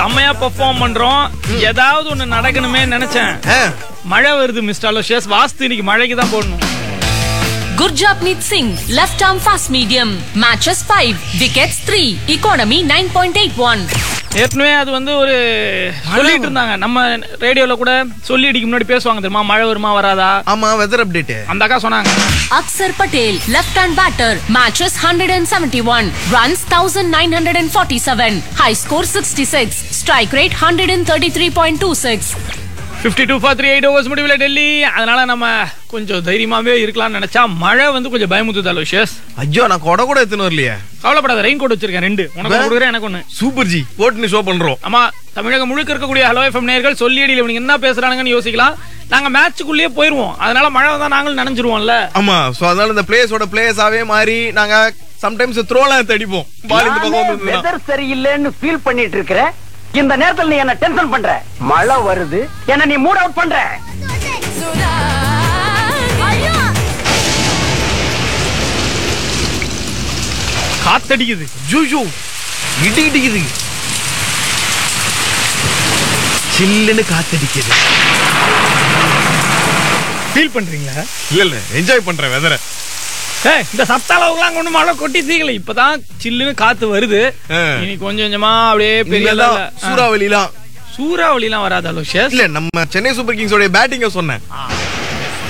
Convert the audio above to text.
செம்மையா பெர்ஃபார்ம் பண்றோம் ஏதாவது ஒண்ணு நடக்கணுமே நினைச்சேன் ஆ, மழை வருது மிஸ்டர் அலோஷியஸ் வாஸ்து இன்னைக்கு மழைக்கு தான் போடணும் Gurjapneet Singh, left arm fast medium. Matches 5, wickets 3, economy 9.81. ஏற்கனவே அது வந்து ஒரு சொல்லிட்டு இருந்தாங்க நம்ம ரேடியோல கூட சொல்லி அடிக்க முன்னாடி பேசுவாங்க தெரியுமா மழை வருமா வராதா ஆமா வெதர் அப்டேட் அந்த அக்கா சொன்னாங்க Aksar Patel, left hand batter. Matches 171, runs 1947, high score 66, strike rate 133.26. 52 two for three eight overs முடிவில் டெல்லி அதனால நம்ம கொஞ்சம் தைரியமாவே இருக்கலாம்னு நினைச்சா மழை வந்து கொஞ்சம் பயமுத்துது அலோஷியஸ் ஐயோ நான் கொடை கூட எடுத்துன்னு வரலையே கவலைப்படாத ரெயின் கோட் வச்சிருக்கேன் ரெண்டு உனக்கு ஒண்ணு கொடுக்குறேன் எனக்கு ஒண்ணு சூப்பர் ஜி போட்டுன்னு ஷோ பண்றோம் ஆமா தமிழகம் முழுக்க இருக்கக்கூடிய ஹலோ எஃப்எம் நேர்கள் சொல்லி அடியில் இவனுங்க என்ன பேசுறானுங்கன்னு யோசிக்கலாம் நாங்க மேட்சுக்குள்ளேயே போயிருவோம் அதனால மழை தான் நாங்களும் நினைஞ்சிருவோம்ல ஆமா சோ அதனால இந்த பிளேஸோட பிளேஸாவே மாறி நாங்க சம்டைம்ஸ் த்ரோலாம் தடிப்போம் பால் இந்த பக்கம் வந்ததுன்னா. வெதர் சரியில்லைன்னு ஃபீல் பண்ணிட்டு இருக்கிற இந்த நேரத்துல நீ என்ன டென்ஷன் பண்ற மழை வருது என்ன நீ மூட் அவுட் பண்ற காத்தடிக்குது ஜூஜூ இடி இடிக்குது சில்லுன்னு காத்தடிக்குது ஃபீல் பண்றீங்களா இல்ல இல்ல என்ஜாய் பண்றேன் வெதரை ஏய் இந்த சத்த அளவுக்குலாம் கொண்டு மழை கொட்டி தீக்கல இப்பதான் சில்லுன்னு காத்து வருது ஆ. இனி கொஞ்சம் கொஞ்சமா அப்படியே பெரிய இனிமேதான் level ல- ஆ. சூறாவளிலாம் சூறாவளிலாம் வராது அலோஷியஸ் இல்ல நம்ம சென்னை சூப்பர் கிங்ஸோட பேட்டிங்க சொன்னேன்